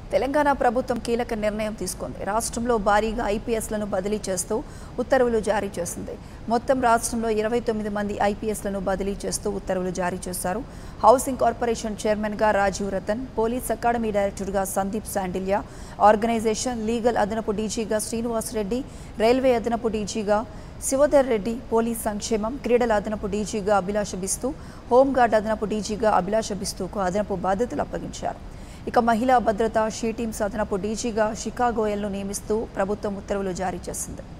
తెలంగాణ ప్రభుత్వం కీలక నిర్ణయం తీసుకుంది రాష్ట్రంలో భారీగా ఐపీఎస్లను బదిలీ చేస్తూ ఉత్తర్వులు జారీ చేసింది మొత్తం రాష్ట్రంలో ఇరవై తొమ్మిది మంది ఐపీఎస్లను బదిలీ చేస్తూ ఉత్తర్వులు జారీ చేశారు హౌసింగ్ కార్పొరేషన్ చైర్మన్గా రాజీవ్ రతన్ పోలీస్ అకాడమీ డైరెక్టర్గా సందీప్ శాండిల్యా ఆర్గనైజేషన్ లీగల్ అదనపు డీజీగా శ్రీనివాస్ రెడ్డి రైల్వే అదనపు డీజీగా శివధర్ రెడ్డి పోలీస్ సంక్షేమం క్రీడల అదనపు డీజీగా అభిలాష బిస్తూ హోంగార్డ్ అదనపు డీజీగా అభిలాష బిస్తూకు అదనపు బాధ్యతలు అప్పగించారు ఇక మహిళా భద్రత షీ టీమ్స్ అదనపు డీజీగా షికా గోయల్ను నియమిస్తూ ప్రభుత్వం ఉత్తర్వులు జారీ చేసింది